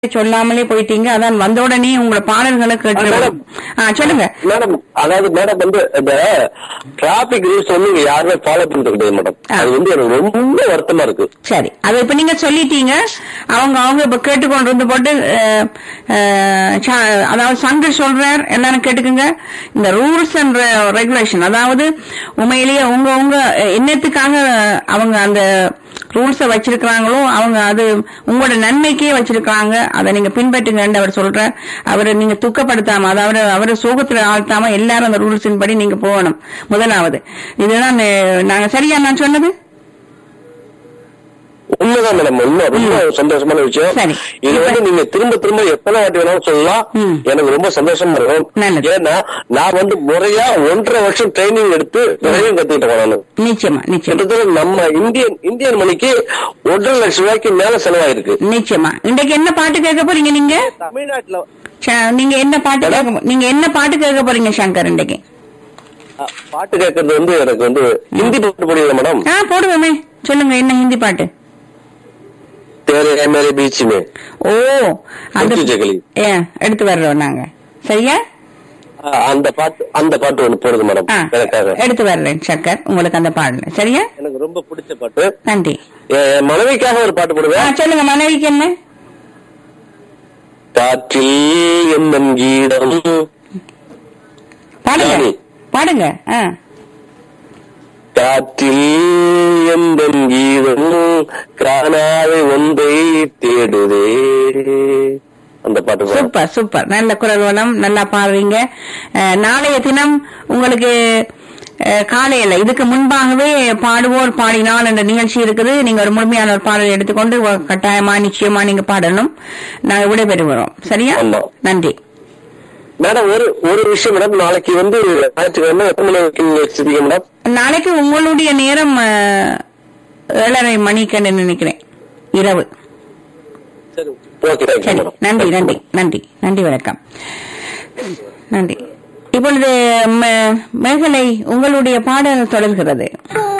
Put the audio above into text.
சொல்லாமலே போயிட்டீங்க அதான் வந்த உடனே உங்களோட பாடல்களை கேட்டு மேடம். ஆ, சொல்லுங்க மேடம் அதாவது மேடம் வந்து இந்த டிராபிக் ரூல்ஸ் வந்து இங்க யாருமே ஃபாலோ பண்றது கிடையாது மேடம் ஆ. அது வந்து எனக்கு ரொம்ப வருத்தமா இருக்கு சரி அது இப்ப நீங்க சொல்லிட்டீங்க அவங்க அவங்க இப்ப கேட்டுக்கொண்டு இருந்து போட்டு அஹ், அஹ், ச- அதாவது சங்கர் சொல்றார் எல்லாரும் கேட்டுக்குங்க இந்த ரூல்ஸ் அண்ட் ரெகுலேஷன் அதாவது உண்மையிலேயே உங்க உங்க என்னத்துக்காக அவங்க அந்த ரூல்ஸ வச்சிருக்கிறாங்களோ அவங்க அது உங்களோட நன்மைக்கே வச்சிருக்காங்க அதை நீங்க பின்பற்றுங்கன்னு அவர் சொல்றார் அவரை நீங்க துக்கப்படுத்தாம அதாவது அவரை சோகத்துல ஆழ்த்தாம எல்லாரும் அந்த ரூல்ஸின் படி நீங்க போகணும் முதலாவது இதுதான் அஹ், நாங்க சரியா நான் சொன்னது உண்மைதான் மேடம் உண்மை ரொம்ப சந்தோஷமான விஷயம் சரி. இது வந்து நீங்க திரும்ப திரும்ப எத்தனை வாட்டி வேணாலும் சொல்லலாம் ம். எனக்கு ரொம்ப சந்தோஷமா இருக்கும் நல்லது. ஏன்னா நான் வந்து முறையா ஒன்றரை வருஷம் ட்ரைனிங் எடுத்து நிறைய கத்துக்கிட்டேன் நான் நிச்சயமா நிச்சயமா கிட்டத்தட்ட நம்ம இந்தியன் இந்தியன் மணிக்கு ஒன்றரை லட்சம் ரூபாய்க்கு மேல செலவாயிருக்கு நிச்சயமா இன்றைக்கு என்ன பாட்டு கேட்க போறீங்க நீங்க தமிழ்நாட்டுல ச- நீங்க என்ன பாட்டு கேட்க போ- நீங்க என்ன பாட்டு கேட்க போறீங்க சங்கர் இன்றைக்கு அ, பாட்டு கேட்கறது வந்து எனக்கு வந்து ஹிந்தி பாட்டு புரியல மேடம் ஆ போடுவோமே சொல்லுங்க என்ன ஹிந்தி பாட்டு தேரே மேலே பீச் மே ஓ அந்த முத்து ஜெகலி. ஏ எடுத்து வர்றோம் நாங்க சரியா அ, அந்த பாட்டு அந்த பாட்டு ஒண்ணு போடுது மேடம் ஆ எனக்காக எடுத்து வர்றேன் சங்கர் உங்களுக்கு அந்த பாடல சரியா எனக்கு ரொம்ப பிடிச்ச பாட்டு நன்றி என் மனைவிக்காக ஒரு பாட்டு ஆ போடுவேன் சொல்லுங்க மனைவிக்கு என்ன காற்றில் எந்தன் கீடம் பாடுங்க ஜானி. பாடுங்க ஆ காற்றில் எந்தன் கீதம் காணாத ஒன்றை தேடுதே அந்த பாட்டு மேடம். சூப்பர் சூப்பர் நல்ல குரல் வளம் நல்லா பாடுறீங்க அஹ், நாளைய தினம் உங்களுக்கு அஹ், காலையில இதுக்கு முன்பாகவே பாடுவோர் பாடினால் என்ற நிகழ்ச்சி இருக்குது நீங்க ஒரு முழுமையான ஒரு பாடல் எடுத்துக்கொண்டு வ- கட்டாயமா நிச்சயமா நீங்க பாடணும் நாங்க விடைபெறுகிறோம் சரியா ஆமா. நன்றி மேடம் ஒரு ஒரு விஷயம் மேடம் நாளைக்கு வந்து ஞாயிற்றுக்கிழமை எத்தனை மணி வரைக்கும் நீங்க வச்சிருக்கீங்க மேடம் நாளைக்கு உங்களுடைய நேரம் அஹ், ஏழரை மணிக்கு நினைக்கிறேன் இரவு சரி ஓகே தேங்க்யூ சரி மேடம் நன்றி நன்றி நன்றி நன்றி வணக்கம் நன்றி இப்பொழுது ம- மேகலை உங்களுடைய பாடல் தொடர்கிறது